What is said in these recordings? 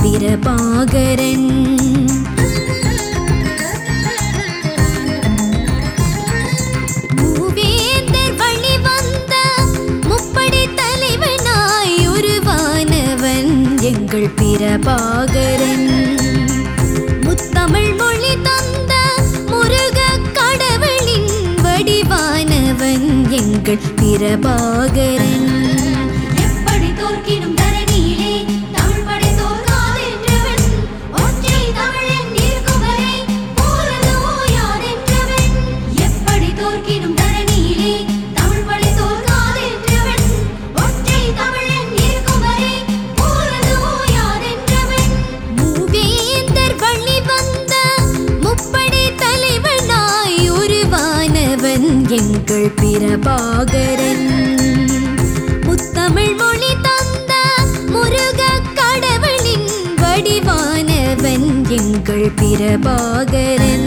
பிரபாகரன் மூவேந்தர் வழி வந்த முப்படை தலைவனாய் உருவானவன் எங்கள் பிரபாகரன் முத்தமிழ் மொழி தந்த முருக கடவுளின் வடிவானவன் எங்கள் பிரபாகரன் எப்படி தோற்கினும் தரணியிலே தமிழ் படை தோற்காதென்றவன் ஒற்றை தமிழன் இருக்கும் வரை போரது ஓயாதென்றவன் எப்படி தோற்கினும் தரணியிலே தமிழ் படை தோற்காதென்றவன் ஒற்றை தமிழன் இருக்கும் வரை போரது ஓயாதென்றவன் மூவேந்தர் வழி வந்த முப்படை தலைவனாய் உருவானவன் எங்கள் பிரபாகரன் முத்தமிழ் மொழி தந்த முருக கடவுளின் வடிவானவன் எங்கள் பிரபாகரன்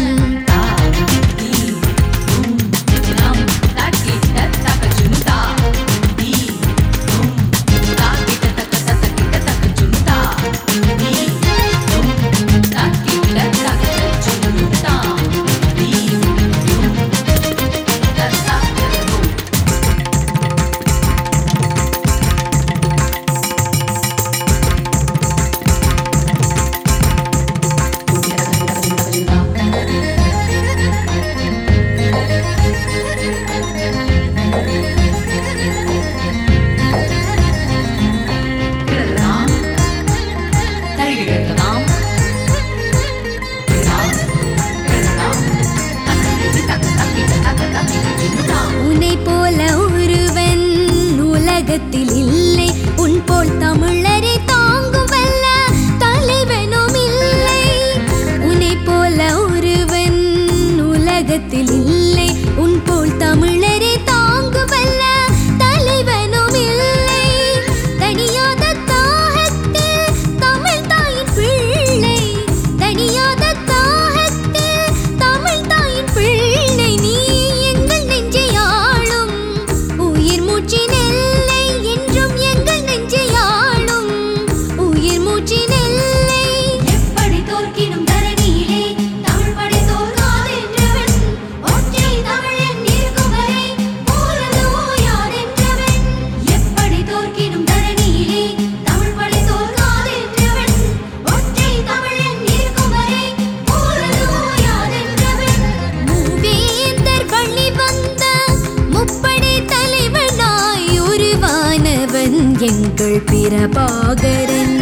உன்னை போல ஒருவன் உலகத்தில் இல்லை உன் போல் தமிழரை தாங்கும் வல்ல தலைவனும் இல்லை உன்னை போல ஒருவன் உலகத்தில் இல்லை உன் போல் தமிழரை தாங்கும் வல்ல தலைவனும் இல்லை தனியாத தாகத்தில் தமிழ் தாயின் பிள்ளை தனியாத தாகத்தில் தமிழ் தாயின் பிள்ளை நீ எங்கள் நெஞ்சை ஆளும் உயிர் மூச்சின் எல்லை என்றும் எங்கள் நெஞ்சை ஆளும் உயிர் மூச்சின் எல்லை எப்படி தோற்கினும் தரணியிலே தமிழ் படை தோற்காதென்றவன் ஒற்றை தமிழன் இருக்கும் வரை போரது ஓயாதென்றவன் எப்படி தோற்கினும் தரணியிலே தமிழ் படை தோற்காதென்றவன் ஒற்றை தமிழன் இருக்கும் வரை போரது ஓயாதென்றவன் மூவேந்தர் வழி வந்த முப்படை தலைவனாய் உருவானவன் எங்கள் பிரபாகரன்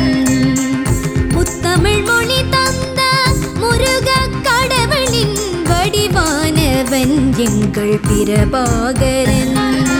முத்தமிழ் மொழி தந்த முருக கடவுளின் வடிவானவன் எங்கள் பிரபாகரன்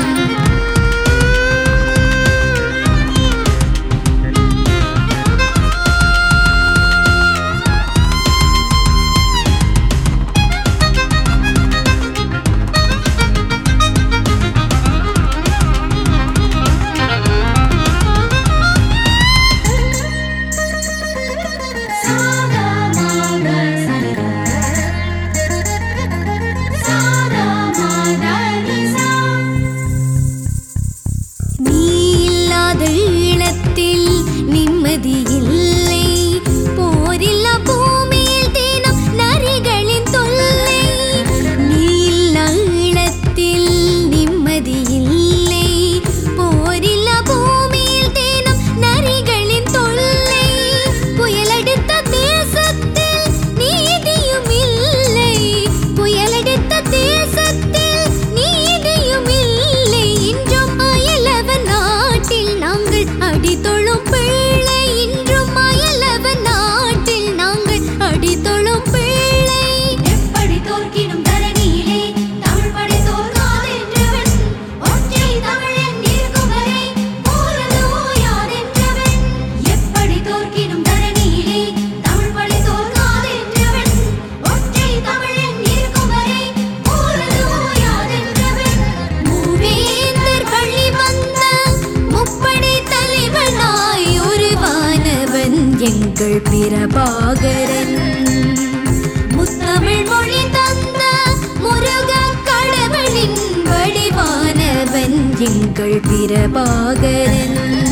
சாதா மாகா சாதா மாகா நிசா நீ இல்லாத ஈழத்தில் நிம்மதி இல்லை போரில்லா பூமியில் தினம் நரிகளின் தொல்லை நீ இல்லா ஈழத்தில் நிம்மதி இல்லை போரில்லா பூமியில் தினம் நரிகளின் தொல்லை புயலடித்த தேசத்தில் நீதியும் இல்லை புயலடித்த தேசத்தில் நீதியும் இல்லை இன்றும் அயலவன் நாட்டில் நாங்கள் அடித்தொழும் பிள்ளை இன்றும் அயலவன் நாட்டில் நாங்கள் அடித்தொழும் பிள்ளை எப்படி தோற்கினும் தரணியிலே தமிழ் படை தோற்காதென்றவன் ஒற்றை தமிழன் இருக்கும் வரை போரது ஓயாதென்றவன் எப்படி தோற்கினும் தரணியிலே தமிழ் படை தோற்காதென்றவன் ஒற்றை தமிழன் இருக்கும் வரை போரது ஓயாதென்றவன் மூவேந்தர் வழி வந்த முப்படை தலைவனாய் உருவானவன் எங்கள் பிரபாகரன் முத்தமிழ் மொழி தந்த முருக கடவுளின் வடிவானவன் எங்கள் பிரபாகரன்